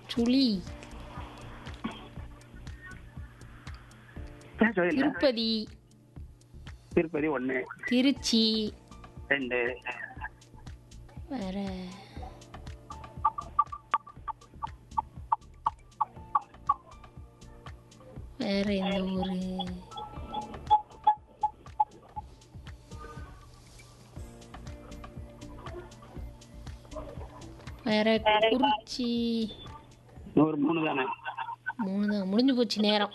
சுழி ஏன் சொல்லல திருப்பதி திருப்பதி ஒண்ணு திருச்சி ரெண்டு வேற வேற எந்த ஊரு வேற குறிச்சி ஒரு மூணு தானே மூணு தான் முடிஞ்சு போச்சு நேரம்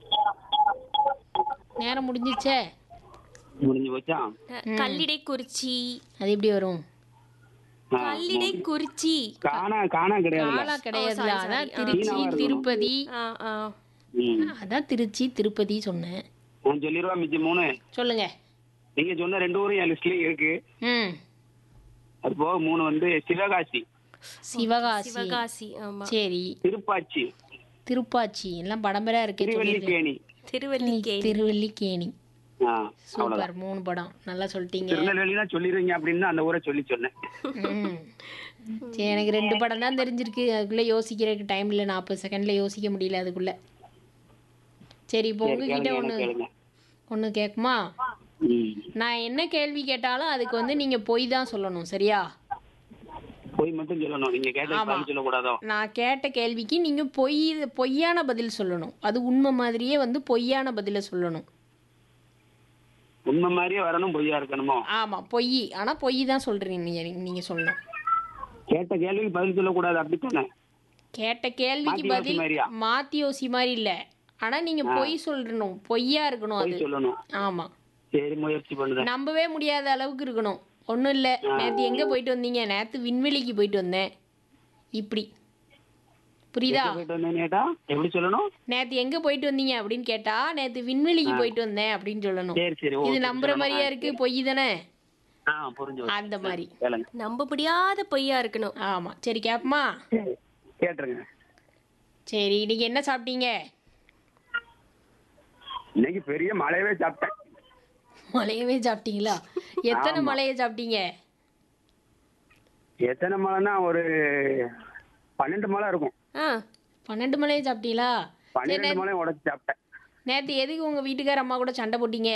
நேரம் முடிஞ்சிச்சே முடிஞ்சு போச்சா கல்லிடை குறிச்சி அது எப்படி வரும் ஆ, கல்லிடை குறிச்சி காணா காணா கிடையாதுல்ல காலா கிடையாதுல sorry, அதான் sorry. திருச்சி சீனாவா இருக்கணும். திருப்பதி ஆ ஆ ம். அதான் திருச்சி திருப்பதி சொன்னேன் நான் சொல்லிடுவா மிச்ச மூணு சொல்லுங்க நீங்க சொன்ன ரெண்டு ஊரும் என் லிஸ்ட்லயும் இருக்கு ம் அது போக மூணு வந்து சிவகாசி சிவகாசி சிவகாசி ஆமா சரி திருப்பாச்சி திருப்பாச்சி எல்லாம் படம்பரா இருக்கு திருவல்லிக்கேணி திருவல்லிக்கேணி திருவல்லிக்கேணி ஆ, அவ்வளவுதான் சூப்பர் மூணு படம் நல்லா சொல்லிட்டீங்க திருநெல்வேலினா சொல்லிடுவீங்க அப்படின்னு அந்த ஊரை சொல்லி சொன்னேன் ம். சரி எனக்கு ரெண்டு படம் தான் தெரிஞ்சிருக்கு அதுக்குள்ள யோசிக்கிறதுக்கு டைம் இல்லை நாற்பது செகண்ட்ல யோசிக்க முடியல அதுக்குள்ள சரி இப்போ சரி, உங்ககிட்ட கேளுங்க, ஒன்று கேளுங்க. ஒன்று கேட்குமா ம். நான் என்ன கேள்வி கேட்டாலும் அதுக்கு வந்து நீங்க பொய் தான் சொல்லணும் சரியா போய் மட்டும் சொல்லணும் நீங்க கேட்ட ஆமா. பதில் சொல்லக்கூடாதோ நான் கேட்ட கேள்விக்கு நீங்க பொய் பொய்யான பதில் சொல்லணும் அது உண்மை மாதிரியே வந்து பொய்யான பதிலை சொல்லணும் உண்மை மாதிரியே வரணும் பொய்யா இருக்கணுமோ ஆமா பொய் ஆனா பொய் தான் சொல்றீங்க நீங்க நீங்க சொல்லணும் கேட்ட கேள்விக்கு பதில் சொல்லக்கூடாது அப்படித்தானே கேட்ட கேள்விக்கு மாத்தி யோசி பதில் மாதிரியா? மாத்தி யோசி மாதிரி இல்ல ஆனா நீங்க பொய் சொல்லணும் பொய்யா இருக்கணும் அது பொய் சொல்லணும் ஆமா சரி முயற்சி பண்ணுறேன் நம்பவே முடியாத அளவுக்கு இருக்கணும் ஒன்றும் இல்லை நேற்று எங்கே போயிட்டு வந்தீங்க நேற்று விண்வெளிக்கு போயிட்டு வந்தேன் இப்படி புரியுதா போயிட்டு வந்தேன் கேட்டா எப்படி சொல்லணும் நேற்று எங்கே போயிட்டு வந்தீங்க அப்படின்னு கேட்டா நேற்று விண்வெளிக்கு போயிட்டு வந்தேன் அப்படின்னு சொல்லணும் சரி சரி இது ஓகே நம்புற மாதிரியா இருக்கு பொய் தானே ஆ புரிஞ்சு போச்சு. அந்த மாதிரி கேளுங்க நம்ப முடியாத பொய்யா இருக்கணும் ஆமா சரி கேப்பமா சரி, கேட்டுருங்க சரி இன்னைக்கு என்ன சாப்பிட்டீங்க இன்னைக்கு பெரிய மழையவே சாப்பிட்டேன் மலையவே சாப்பிட்டீங்களா எத்தனை ஆமா. மலையை சாப்பிட்டீங்க எத்தனை மழைன்னா ஒரு பன்னெண்டு மழை இருக்கும் ஆ பன்னெண்டு மலையை சாப்பிட்டீங்களா சரி பன்னிரெண்டு மலையும் உடச்சு சாப்பிட்டேன் நேற்று எதுக்கு உங்க வீட்டுக்கார அம்மா கூட சண்டை போட்டீங்க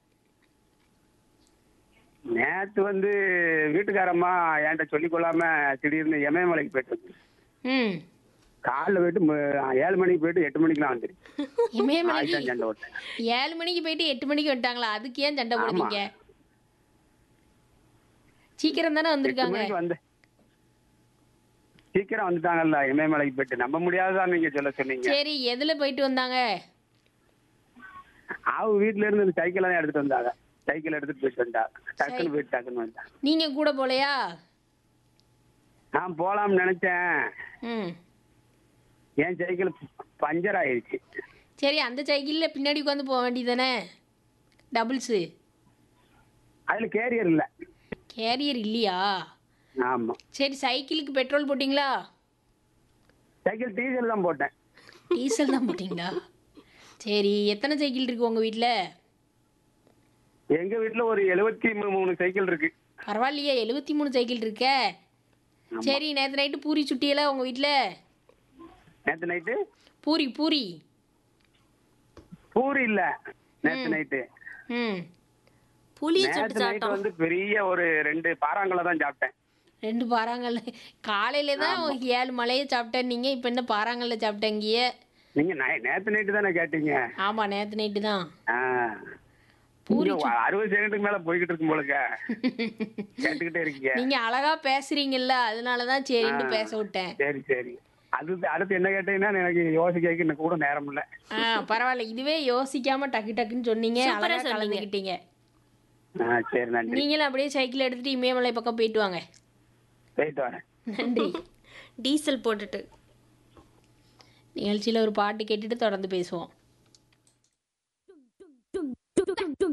நேத்து வந்து வீட்டுக்காரம்மா என்கிட்ட சொல்லிக் கொள்ளாம திடீர்னு எமயமலைக்கு போயிட்டு வந்து ம் காலைல போயிட்டு ம- ஏழு மணிக்கு போயிட்டு எட்டு மணிக்கெல்லாம் வந்துரு இமயமலைக்கு ஆயிட்டான் சண்டை ஓட்டேன் ஏழு மணிக்கு போயிட்டு எட்டு மணிக்கு வந்துட்டாங்களா அதுக்கு ஏன் சண்டை போடுவீங்க சீக்கிரம் தானே எட்டு வந்திருக்காங்க மணிக்கு வந்து சீக்கிரம் வந்துட்டாங்கல்ல இமயமலைக்கு போயிட்டு நம்ப முடியாததான் நீங்க சொல்ல சொன்னீங்க சரி எதுல போயிட்டு வந்தாங்க அவ வீட்டுல இருந்து இந்த சைக்கிள் தான் எடுத்துட்டு வந்தாங்க சைக்கிள் எடுத்துட்டு போயிட்டு வந்தா டக்குன்னு போயிட்டு டக்குன்னு வந்தா நீங்க கூட போலையா நான் போலாம்னு நினைச்சேன் ம் என் சைக்கிள் பஞ்சர் ஆயிடுச்சு சரி அந்த சைக்கிளில் பின்னாடி உட்காந்து போக வேண்டியதானே டபுள்ஸு அதுல கேரியர் இல்ல கேரியர் இல்லையா ஆமா சரி சைக்கிளுக்கு பெட்ரோல் போட்டிங்களா சைக்கிள் டீசல் தான் போட்டேன் டீசல் தான் போட்டிங்களா சரி எத்தனை சைக்கிள் இருக்கு உங்கள் வீட்டில் எங்க வீட்டுல ஒரு எழுபத்தி மூணு சைக்கிள் இருக்கு பரவாயில்லையே எழுபத்தி மூணு சைக்கிள் இருக்க சரி நேற்று நைட்டு பூரி சுட்டியெல்லாம் உங்கள் வீட்டில் நேத்து நைட்டு பூரி பூரி பூரி இல்ல நேத்து நைட்டு ம் புளிய நேத்து சுட்டு நைட்டு சாப்பிட்டோம் வந்து பெரிய ஒரு ரெண்டு பாறாங்களை தான் சாப்பிட்டேன் ரெண்டு பாறாங்கல்ல காலையில தான் ஏழு மலையை சாப்பிட்டேன் நீங்கள் இப்போ என்ன பாறாங்கல்ல சாப்பிட்டேங்கிய நீங்க நை- நேத்து நைட்டு தானே கேட்டீங்க ஆமாம் நேற்று நைட்டு தான் ஆ. பூரி இங்க அறுபது செகண்டுக்கு மேல போய்கிட்டு இருக்கும் போலுக்க கேட்டுக்கிட்டே இருக்கீங்க நீங்கள் அழகா பேசுறீங்கல்ல அதனால தான் சரின்ட்டு பேச விட்டேன் சரி சரி அது அடுத்து என்ன கேட்டீங்கன்னா எனக்கு யோசிக்க இன்னும் கூட நேரம் இல்ல ஆ பரவாயில்ல இதுவே யோசிக்காம டக்கு டக்குன்னு சொன்னீங்க சூப்பரா அழகா சொன்னீங்க. கலந்துக்கிட்டீங்க ஆ சரி நன்றி நீங்களும் அப்படியே சைக்கிள் எடுத்துட்டு இமயமலை பக்கம் போயிட்டு வாங்க போயிட்டு வரேன் நன்றி டீசல் போட்டுட்டு நிகழ்ச்சியில் ஒரு பாட்டு கேட்டுட்டு தொடர்ந்து பேசுவோம்